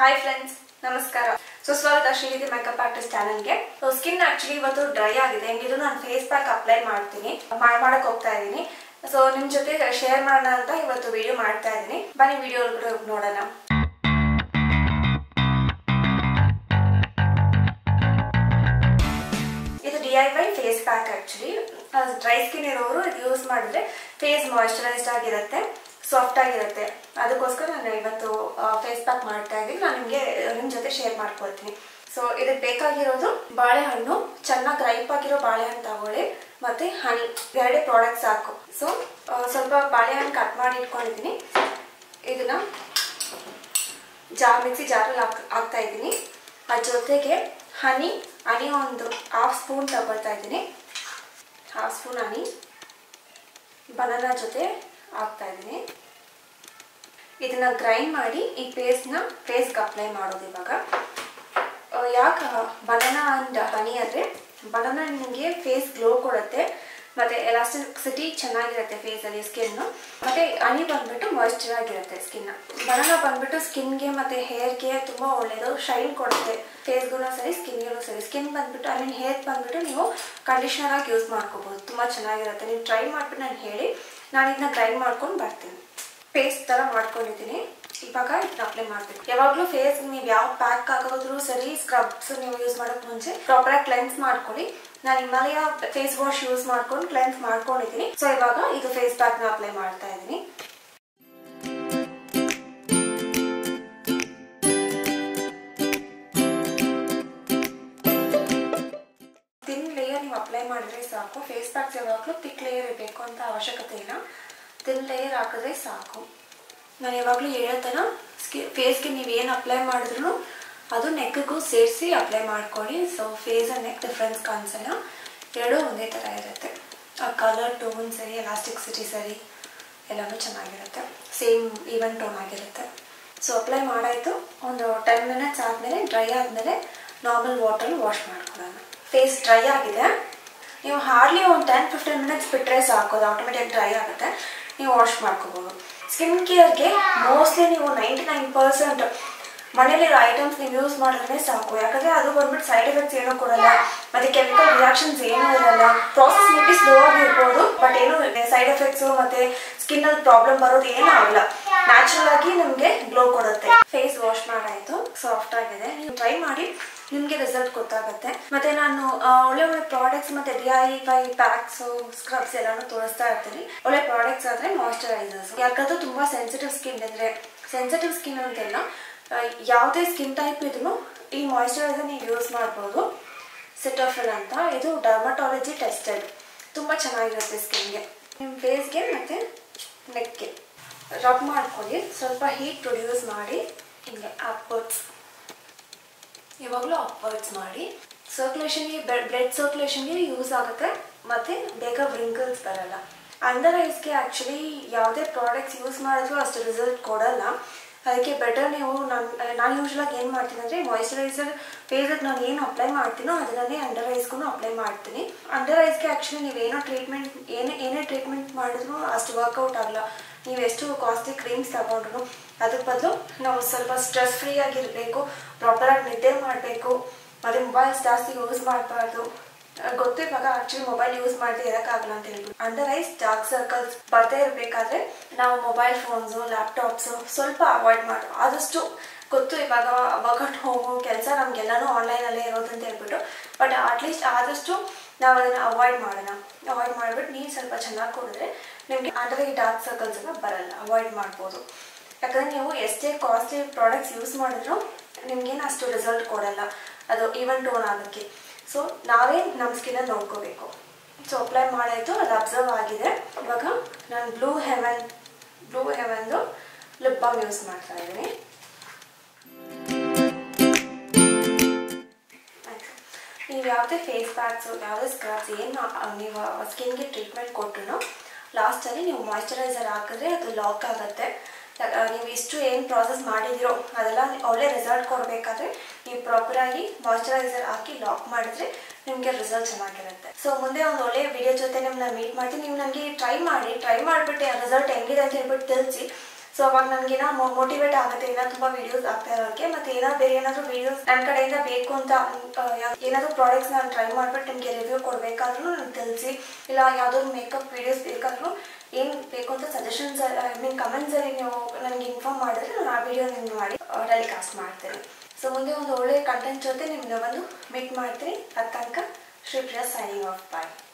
hi friends ನಮಸ್ಕಾರ ಸುಸ್ವಾಗತ Srinidhi makeup artist ಚಾನಲ್ಗೆ ಸ್ಕಿನ್ ಆಕ್ಚುಲಿ ಇವತ್ತು ಡ್ರೈ ಆಗಿದೆ ಹೆಂಗಿದ್ರು ನಾನು ಫೇಸ್ ಪ್ಯಾಕ್ ಅಪ್ಲೈ ಮಾಡ್ತೀನಿ ಮಾ- ಮಾಡಕ್ ಹೋಗ್ತಾ ಇದ್ದೀನಿ ಸೊ ನಿಮ್ ಜೊತೆ ಶೇರ್ ಮಾಡೋಣ ಅಂತ ಇವತ್ತು ವಿಡಿಯೋ ಮಾಡ್ತಾ ಇದ್ದೀನಿ ಬನ್ನಿ ವಿಡಿಯೋ ನೋಡೋಣ ಇದು D I Y face pack actually dry skin ಇರೋರು ಇದು ಯೂಸ್ ಮಾಡಿದ್ರೆ ಫೇಸ್ ಮಾಯಶ್ಚರೈಸ್ಡ್ ಆಗಿರುತ್ತೆ ಸಾಫ್ಟ್ ಆಗಿರುತ್ತೆ ಅದಕ್ಕೋಸ್ಕರ ನಾನು ಇವತ್ತು ಫೇಸ್ ಪ್ಯಾಕ್ ಮಾಡ್ತಾ ಇದ್ದೀನಿ ನಾನು ನಿಮಗೆ ನಿಮ್ಮ ಜೊತೆ ಶೇರ್ ಮಾಡ್ಕೊಳ್ತೀನಿ ಸೊ ಇದಕ್ಕೆ ಬೇಕಾಗಿರೋದು ಬಾಳೆಹಣ್ಣು ಚೆನ್ನಾಗಿ ರೈಪ್ ಆಗಿರೋ ಬಾಳೆಹಣ್ಣು ತಗೊಳ್ಳಿ ಮತ್ತೆ ಹನಿ ಎರಡೇ ಪ್ರಾಡಕ್ಟ್ ಸಾಕು ಸೊ ಸ್ವಲ್ಪ ಬಾಳೆಹಣ್ಣು ಕಟ್ ಮಾಡಿ ಇಟ್ಕೊಂಡಿದ್ದೀನಿ ಇದನ್ನ ಜಾರ್ ಮಿಕ್ಸಿ ಜಾರಲ್ಲಿ ಹಾಕ್ ಹಾಕ್ತಾ ಇದ್ದೀನಿ ಅದ್ರ ಜೊತೆಗೆ ಹನಿ ಹನಿ ಒಂದು ಹಾಫ್ ಸ್ಪೂನ್ ತಗೊಳ್ತಾ ಇದ್ದೀನಿ ಹಾಫ್ ಸ್ಪೂನ್ ಹನಿ ಬನಾನಾ ಜೊತೆ ಹಾಕ್ತಾ ಇದ್ದೀನಿ ಇದನ್ನ ಗ್ರೈಂಡ್ ಮಾಡಿ ಈ ಪೇಸ್ಟ್ನ ಫೇಸ್ಗೆ ಅಪ್ಲೈ ಮಾಡೋದು ಇವಾಗ ಯಾಕೆ ಬನಾನಾ ಅಂಡ್ ಹನಿ ಅಂದರೆ ಬನಾನಾ ನಿಮಗೆ ಫೇಸ್ ಗ್ಲೋ ಕೊಡುತ್ತೆ ಮತ್ತು ಎಲಾಸ್ಟಿಸಿಟಿ ಚೆನ್ನಾಗಿರುತ್ತೆ ಫೇಸಲ್ಲಿ ಸ್ಕಿನ್ನು ಮತ್ತು ಹನಿ ಬಂದ್ಬಿಟ್ಟು ಮಾಯ್ಶ್ಚರ್ ಆಗಿರುತ್ತೆ ಸ್ಕಿನ್ನ ಬನಾನಾ ಬಂದ್ಬಿಟ್ಟು ಸ್ಕಿನ್ಗೆ ಮತ್ತು ಹೇರ್ಗೆ ತುಂಬ ಒಳ್ಳೆಯದು ಶೈನ್ ಕೊಡುತ್ತೆ ಫೇಸ್ಗೂ ಸರಿ ಸ್ಕಿನ್ಗೂ ಸರಿ ಸ್ಕಿನ್ ಬಂದ್ಬಿಟ್ಟು ಐ ಮೀನ್ ಹೇರ್ ಬಂದ್ಬಿಟ್ಟು ನೀವು ಕಂಡೀಷ್ನರ್ ಆಗಿ ಯೂಸ್ ಮಾಡ್ಕೋಬೋದು ತುಂಬ ಚೆನ್ನಾಗಿರುತ್ತೆ ನೀವು ಟ್ರೈ ಮಾಡಿಬಿಟ್ಟು ನಾನು ಹೇಳಿ ನಾನು ಇದನ್ನ ಗ್ರೈಂಡ್ ಮಾಡ್ಕೊಂಡು ಬರ್ತೀನಿ ಪೇಸ್ಟ್ ಥರ ಮಾಡ್ಕೊಂಡಿದ್ದೀನಿ ಇವಾಗ ಇದನ್ನ ಅಪ್ಲೈ ಮಾಡಬೇಕು ಯಾವಾಗಲೂ ಫೇಸ್ ನೀವು ಯಾವ ಪ್ಯಾಕ್ ಹಾಕೋದ್ರೂ ಸರಿ ಸ್ಕ್ರಬ್ಸ್ ನೀವು ಯೂಸ್ ಮಾಡೋಕೆ ಮುಂಚೆ ಪ್ರಾಪರಾಗಿ ಕ್ಲೆನ್ಸ್ ಮಾಡ್ಕೊಳ್ಳಿ ನಾನು ಹಿಮಾಲಯ ಫೇಸ್ ವಾಶ್ ಯೂಸ್ ಮಾಡ್ಕೊಂಡು ಕ್ಲೆನ್ಸ್ ಮಾಡ್ಕೊಂಡಿದ್ದೀನಿ ಸೊ ಇವಾಗ ಇದು ಫೇಸ್ ಪ್ಯಾಕ್ನ ಅಪ್ಲೈ ಮಾಡ್ತಾ ಇದ್ದೀನಿ ತಿನ್ ಲೇಯರ್ ನೀವು ಅಪ್ಲೈ ಮಾಡಿದ್ರೆ ಸಾಕು ಫೇಸ್ ಪ್ಯಾಕ್ಸ್ ಯಾವಾಗಲೂ ತಿಕ್ ಲೇಯರ್ ಇರಬೇಕು ಅಂತ ಅವಶ್ಯಕತೆ ಇಲ್ಲ ತಿನ್ ಲೇಯರ್ ಹಾಕಿದ್ರೆ ಸಾಕು ನಾನು ಯಾವಾಗಲೂ ಹೇಳೋ ಥರ ಸ್ಕಿ ಫೇಸ್ಗೆ ನೀವು ಏನು ಅಪ್ಲೈ ಮಾಡಿದ್ರು ಅದು ನೆಕ್ಗೂ ಸೇರಿಸಿ ಅಪ್ಲೈ ಮಾಡ್ಕೊಳ್ಳಿ so face and neck difference ಕಾಣಿಸಲ್ಲ ಎರಡೂ ಒಂದೇ ಥರ ಇರುತ್ತೆ ಆ ಕಲರ್ ಟೋನ್ ಸರಿ ಎಲಾಸ್ಟಿಕ್ಸಿಟಿ ಸರಿ ಎಲ್ಲನೂ ಚೆನ್ನಾಗಿರುತ್ತೆ ಸೇಮ್ ಈವನ್ ಟೋನ್ ಆಗಿರುತ್ತೆ ಸೊ ಅಪ್ಲೈ ಮಾಡಾಯಿತು ಒಂದು ಟೆನ್ ಮಿನಿಟ್ಸ್ ಆದಮೇಲೆ ಡ್ರೈ ಆದಮೇಲೆ ನಾರ್ಮಲ್ ವಾಟರ್ ವಾಶ್ ಮಾಡ್ಕೊಳ್ಳೋಣ ಫೇಸ್ ಡ್ರೈ ಆಗಿದೆ ನೀವು ಹಾರ್ಡ್ಲಿ ಒಂದು ಟೆನ್ ಫಿಫ್ಟೀನ್ ಮಿನಿಟ್ಸ್ ಬಿಟ್ಟರೆ ಸಾಕು ಅದು ಆಟೋಮೆಟಿಕ್ ಡ್ರೈ ಆಗುತ್ತೆ ನೀವು ವಾಶ್ ಮಾಡ್ಕೋಬೋದು ಸ್ಕಿನ್ ಕೇರ್ಗೆ ಮೋಸ್ಟ್ಲಿ ನೀವು ನೈಂಟಿ ನೈನ್ ಪರ್ಸೆಂಟ್ ಮನೇಲಿರೋ ಐಟಮ್ಸ್ ನೀವು ಯೂಸ್ ಮಾಡಿದ್ರೆ ಸಾಕು ಯಾಕಂದರೆ ಅದು ಬಂದ್ಬಿಟ್ಟು ಸೈಡ್ ಎಫೆಕ್ಟ್ಸ್ ಏನೂ ಕೊಡಲ್ಲ ಮತ್ತು ಕೆಮಿಕಲ್ ರಿಯಾಕ್ಷನ್ಸ್ ಏನೂ ಇರಲ್ಲ ಪ್ರಾಸೆಸ್ ಮೇಬಿ ಸ್ಲೋ ಆಗಿರ್ಬೋದು ಬಟ್ ಏನು ಸೈಡ್ ಎಫೆಕ್ಟ್ಸು ಮತ್ತು ಸ್ಕಿನ್ನಲ್ಲಿ ಪ್ರಾಬ್ಲಮ್ ಬರೋದು ಏನೂ ಆಗಲ್ಲ ನ್ಯಾಚುರಲ್ ಆಗಿ ನಿಮಗೆ ಗ್ಲೋ ಕೊಡುತ್ತೆ ಫೇಸ್ ವಾಶ್ ಮಾಡಾಯಿತು ಸಾಫ್ಟ್ ಆಗಿದೆ ನೀವು ಟ್ರೈ ಮಾಡಿ ನಿಮಗೆ ರಿಸಲ್ಟ್ ಗೊತ್ತಾಗುತ್ತೆ ಮತ್ತೆ ನಾನು ಆ, ಒಳ್ಳೆ ಒಳ್ಳೆ ಪ್ರಾಡಕ್ಟ್ಸ್ ಮತ್ತೆ D I Y packs scrubs ಎಲ್ಲಾನು ತೋರಿಸ್ತಾ ಇರ್ತೀನಿ ಒಳ್ಳೆ ಪ್ರಾಡಕ್ಟ್ಸ್ ಆದ್ರೆ ಮಾಯಶ್ಚರೈಸರ್ಸ್ ಯಾಕಂದ್ರೆ ತುಂಬಾ ಸೆನ್ಸಿಟಿವ್ ಸ್ಕಿನ್ ಇದ್ರೆ ಸೆನ್ಸಿಟಿವ್ ಸ್ಕಿನ್ ಅಂತೆಲ್ಲ ಆ, ಯಾವುದೇ ಸ್ಕಿನ್ ಟೈಪ್ ಇದ್ರೂ ಈ ಮಾಯಶ್ಚರೈಸರ್ ನೀವು ಯೂಸ್ ಮಾಡ್ಬೋದು ಸಿಟೋಫಿಲ್ ಅಂತ ಇದು ಡರ್ಮಟಾಲಜಿ ಟೆಸ್ಟೆಡ್ ತುಂಬ ಚೆನ್ನಾಗಿರುತ್ತೆ ಸ್ಕಿನ್ಗೆ ನಿಮ್ಮ ಫೇಸ್ಗೆ ಮತ್ತು ನೆಕ್ಗೆ ರಬ್ ಮಾಡ್ಕೊಳ್ಳಿ ಸ್ವಲ್ಪ ಹೀಟ್ ಪ್ರೊಡ್ಯೂಸ್ ಮಾಡಿ ಹಿಂಗೆ ಅಪ್ವರ್ಡ್ಸ್ ಯಾವಾಗಲೂ ಅಪ್ವರ್ಡ್ಸ್ ಮಾಡಿ ಸರ್ಕ್ಯುಲೇಷನ್ಗೆ ಬ್ಲಡ್ ಸರ್ಕ್ಯುಲೇಷನ್ಗೆ ಯೂಸ್ ಆಗುತ್ತೆ ಮತ್ತು ಬೇಗ ವ್ರಿಂಕಲ್ಸ್ ಬರಲ್ಲ ಅಂಡರ್ ಐಸ್ಗೆ ಆ್ಯಕ್ಚುಲಿ ಯಾವುದೇ ಪ್ರಾಡಕ್ಟ್ಸ್ ಯೂಸ್ ಮಾಡಿದ್ರು ಅಷ್ಟು ರಿಸಲ್ಟ್ ಕೊಡಲ್ಲ ಅದಕ್ಕೆ ಬೆಟರ್ ನೀವು ನಾನು ನಾನು ಯೂಶ್ವಲಾಗಿ ಏನು ಮಾಡ್ತೀನಿ ಅಂದರೆ ಮಾಯಿಶ್ಚರೈಸರ್ ಫೇಸಿಗೆ ನಾನು ಏನು ಅಪ್ಲೈ ಮಾಡ್ತೀನೋ ಅದನ್ನೇ ಅಂಡರ್ ಐಸ್ಗೂ ಅಪ್ಲೈ ಮಾಡ್ತೀನಿ ಅಂಡರ್ ಐಸ್ಗೆ ಆ್ಯಕ್ಚುಲಿ ನೀವೇನೋ ಟ್ರೀಟ್ಮೆಂಟ್ ಏನೇ ಏನೇ ಟ್ರೀಟ್ಮೆಂಟ್ ಮಾಡಿದ್ರು ಅಷ್ಟು ವರ್ಕೌಟ್ ಆಗಲ್ಲ ನೀವು ಎಷ್ಟು ಕಾಸ್ಟ್ಲಿ ಕ್ರೀಮ್ಸ್ ತಗೊಂಡ್ರು ಅದ್ರ ಬದಲು ನಾವು ಸ್ವಲ್ಪ ಸ್ಟ್ರೆಸ್ ಫ್ರೀ ಆಗಿರಬೇಕು ಪ್ರಾಪರಾಗಿ ನಿದ್ದೆ ಮಾಡಬೇಕು ಮತ್ತು ಮೊಬೈಲ್ಸ್ ಜಾಸ್ತಿ ಯೂಸ್ ಮಾಡಬಾರ್ದು ಗೊತ್ತು ಇವಾಗ ಆಕ್ಚುಲಿ ಮೊಬೈಲ್ ಯೂಸ್ ಮಾಡದೆ ಇರೋಕ್ಕಾಗಲ್ಲ ಅಂತ ಹೇಳ್ಬಿಟ್ಟು ಅಂಡರ್ ಐಸ್ ಡಾರ್ಕ್ ಸರ್ಕಲ್ಸ್ ಬರ್ದೇ ಇರಬೇಕಾದ್ರೆ ನಾವು ಮೊಬೈಲ್ ಫೋನ್ಸು ಲ್ಯಾಪ್ಟಾಪ್ಸು ಸ್ವಲ್ಪ ಅವಾಯ್ಡ್ ಮಾಡಿ ಆದಷ್ಟು ಗೊತ್ತು ಇವಾಗ ವರ್ಕೌಟ್ ಹೋಗೋ ಕೆಲಸ ನಮಗೆಲ್ಲನೂ ಆನ್ಲೈನಲ್ಲೇ ಇರೋದಂತ ಹೇಳ್ಬಿಟ್ಟು ಬಟ್ ಅಟ್ಲೀಸ್ಟ್ ಆದಷ್ಟು ನಾವು ಅದನ್ನು ಅವಾಯ್ಡ್ ಮಾಡೋಣ ಅವಾಯ್ಡ್ ಮಾಡಿಬಿಟ್ಟು ನೀರು ಸ್ವಲ್ಪ ಚೆನ್ನಾಗಿ ಕುಡಿದ್ರೆ ನಿಮಗೆ ಅಂಡರ್ ಐ ಡಾರ್ಕ್ ಸರ್ಕಲ್ಸ್ ಎಲ್ಲ ಬರಲ್ಲ ಅವಾಯ್ಡ್ ಮಾಡ್ಬೋದು ಯಾಕಂದರೆ ನೀವು ಎಷ್ಟೇ ಕಾಸ್ಟ್ಲಿ ಪ್ರಾಡಕ್ಟ್ಸ್ ಯೂಸ್ ಮಾಡಿದ್ರು ನಿಮ್ಗೇನು ಅಷ್ಟು ರಿಸಲ್ಟ್ ಕೊಡಲ್ಲ ಅದು ಈವನ್ ಟೋನ್ ಆಗೋಕ್ಕೆ ಸೊ ನಾವೇ ನಮ್ಮ ಸ್ಕಿನ್ನ ನೋಡ್ಕೋಬೇಕು ಸೊ ಅಪ್ಲೈ ಮಾಡಾಯಿತು ಅದು ಅಬ್ಸರ್ವ್ ಆಗಿದೆ ಇವಾಗ ನಾನು ಬ್ಲೂ ಹೆವನ್ ಬ್ಲೂ ಹೆವನ್ದು ಲಿಪ್ ಬಾಮ್ ಯೂಸ್ ಮಾಡ್ತಾ ಇದ್ದೀನಿ ನೀವು ಯಾವುದೇ ಫೇಸ್ ಪ್ಯಾಕ್ಸು ಯಾವುದೇ ಸ್ಕ್ರಬ್ಸ್ ಏನು ನೀವು ಸ್ಕಿನ್ಗೆ ಟ್ರೀಟ್ಮೆಂಟ್ ಕೊಟ್ಟರು ಲಾಸ್ಟಲ್ಲಿ ನೀವು ಮಾಯ್ಶ್ಚರೈಸರ್ ಹಾಕಿದ್ರೆ ಅದು ಲಾಕ್ ಆಗುತ್ತೆ ಆ, ನೀವು ಇಷ್ಟು ಏನು ಪ್ರಾಸೆಸ್ ಮಾಡಿದಿರೋ ಅದೆಲ್ಲ ಒಳ್ಳೆ ರಿಸಲ್ಟ್ ಕೊಡಬೇಕಾದ್ರೆ ನೀವು ಪ್ರಾಪರಾಗಿ ಮಾಯ್ಶ್ಚರೈಸರ್ ಹಾಕಿ ಲಾಕ್ ಮಾಡಿದ್ರೆ ನಿಮಗೆ ರಿಸಲ್ಟ್ ಚೆನ್ನಾಗಿರುತ್ತೆ ಸೊ ಮುಂದೆ ಒಂದು ಒಳ್ಳೆ ವಿಡಿಯೋ ಜೊತೆ ನಿಮ್ಮನ್ನ ಮೀಟ್ ಮಾಡ್ತೀನಿ ನೀವು ನನಗೆ ಟ್ರೈ ಮಾಡಿ ಟ್ರೈ ಮಾಡಿಬಿಟ್ಟು ರಿಸಲ್ಟ್ ಹೆಂಗಿದೆ ಅಂತ ಹೇಳ್ಬಿಟ್ಟು ತಿಳಿಸಿ ಸೊ ಅವಾಗ ನನಗೇನ ಮೋಟಿವೇಟ್ ಆಗುತ್ತೆ ಏನೋ ತುಂಬ ವಿಡಿಯೋಸ್ ಆಗ್ತಾ ಇರೋಕ್ಕೆ ಮತ್ತೆ ಏನೋ ಬೇರೆ ಏನಾದರೂ ವಿಡಿಯೋಸ್ ನನ್ನ ಕಡೆಯಿಂದ ಬೇಕು ಅಂತ ಆ, ಯಾ- ಏನಾದರೂ ಪ್ರಾಡಕ್ಟ್ಸ್ ನಾನು ಟ್ರೈ ಮಾಡಿಬಿಟ್ಟು ನಿಮಗೆ ರಿವ್ಯೂ ಕೊಡಬೇಕಾದ್ರೂ ನನಗೆ ತಿಳಿಸಿ ಇಲ್ಲ ಯಾವುದೋ ಮೇಕಪ್ ವಿಡಿಯೋಸ್ ಬೇಕಾದ್ರೂ ಏನು ಬೇಕು ಅಂತ ಸಜೆಷನ್ಸ್ ಐ ಮೀನ್ ಕಮೆಂಟ್ಸಲ್ಲಿ ನೀವು ನನಗೆ ಇನ್ಫಾರ್ಮ್ ಮಾಡಿದ್ರೆ ನಾನು ಆ ವಿಡಿಯೋ ನಿಮ್ಗೆ ಮಾಡಿ ಟೆಲಿಕಾಸ್ಟ್ ಮಾಡ್ತೀನಿ ಸೊ ಮುಂದೆ ಒಂದು ಒಳ್ಳೆಯ ಕಂಟೆಂಟ್ ಜೊತೆ ನಿಮ್ಮನ್ನ ಬಂದು ಮೀಟ್ ಮಾಡ್ತೀನಿ ಅದು ತನಕ ಶ್ರೀಪ್ರಿಯಾ ಸೈನಿಂಗ್ ಆಫ್ ಬಾಯ್